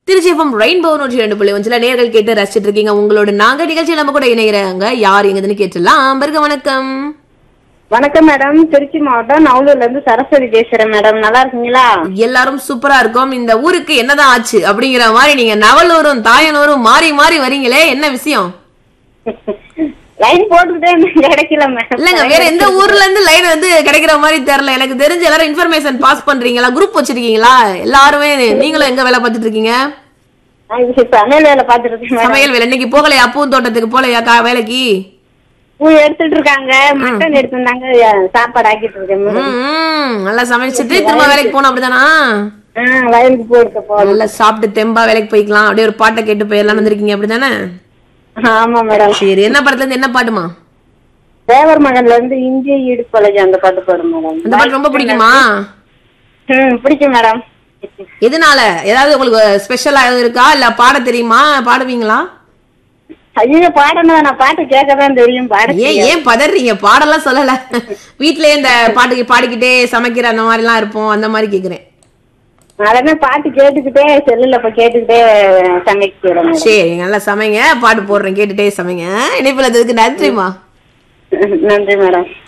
Trichy FM rainbow நூற்றி ரெண்டு புள்ளி ஒன்றில் நேர்கள் கேட்டு ரசிச்சிட்டு இருக்கீங்க உங்களோட நாங்க நிகழ்ச்சி நம்ம கூட இணைகிறாங்க யார் எங்கதுன்னு கேட்டுலாம் வருக வணக்கம் வணக்கம் மேடம் திருச்சி மாவட்டம் நவலூர்ல இருந்து சரஸ்வதி பேசுறேன் மேடம் நல்லா இருக்கீங்களா எல்லாரும் சூப்பரா இருக்கும் இந்த ஊருக்கு என்னதான் ஆச்சு அப்படிங்கிற மாதிரி நீங்க நவலூரும் தாயனூரும் மாறி மாறி வரீங்களே என்ன விஷயம் லைன் போட்டுக்கிட்டே இருந்தேன், கிடைக்கல மேடம் இல்லங்க வேற எந்த ஊர்ல இருந்து லைன் வந்து கிடைக்கிற மாதிரி தெரியல எனக்கு தெரிஞ்ச எல்லாரும் இன்ஃபர்மேஷன் பாஸ் பண்றீங்களா குரூப் வச்சிருக்கீங்களா எல்லாருமே நீங்களும் எங்க வேலை பார்த்துட்டு இருக்கீங்க நான் இது சமையல் வேலை பார்த்துட்டு இருக்கேன் மேடம் சமையல் வேலை இன்னைக்கு போகலையா பூ தோட்டத்துக்கு போகலையா கா- வேலைக்கு பூ எடுத்துட்டு இருக்காங்க மட்டன் எடுத்திருந்தாங்க அஹ், சாப்பாடு ஆக்கிட்டு இருக்கேன் மேடம் ம், ம், நல்லா சமைச்சிட்டு திரும்ப வேலைக்கு போனோம் அப்படிதானா ஆ, வயலுக்கு பூ எடுக்க போறோம் நல்லா சாப்பிட்டு தெம்பா வேலைக்கு போய்க்கலாம் அப்படியே ஒரு பாட்டை கேட்டு போயிடலாம் வந்திருக்கீங்க அப்படிதானே ஆமா மேடம் சரி என்ன படத்துல இருந்து என்ன பாட்டுமா தேவர் மகன்ல இருந்து இஞ்சி ஈடு கொலைஜி அந்த பாட்டு போடும் மேடம் அந்த பாட்டு ரொம்ப பிடிக்குமா ம் பிடிக்கும் மேடம் எதனால ஏதாவது உங்களுக்கு ஸ்பெஷலா எதுவும் இருக்கா இல்ல பாட தெரியுமா பாடுவீங்களா ஐயோ பாடணும் நான் பாட்டு கேட்க தான் தெரியும் பாட ஏன் ஏன் பதறீங்க பாடலாம் சொல்லல வீட்லயே இந்த பாட்டுக்கு பாடிக்கிட்டே சமைக்கிற அந்த மாதிரி எல்லாம் இருப்போம் அந்த மாதிரி கேக்குறேன் அதனால பாட்டு கேட்டுக்கிட்டே செல்லுல இப்ப கேட்டுக்கிட்டே சமைக்கிறேன் மேடம் சரி நல்லா சமைங்க பாட்டு போடுறேன் கேட்டுட்டே சமைங்க இணைப்புல இருந்ததுக்கு நன்றிமா நன்றி மேடம்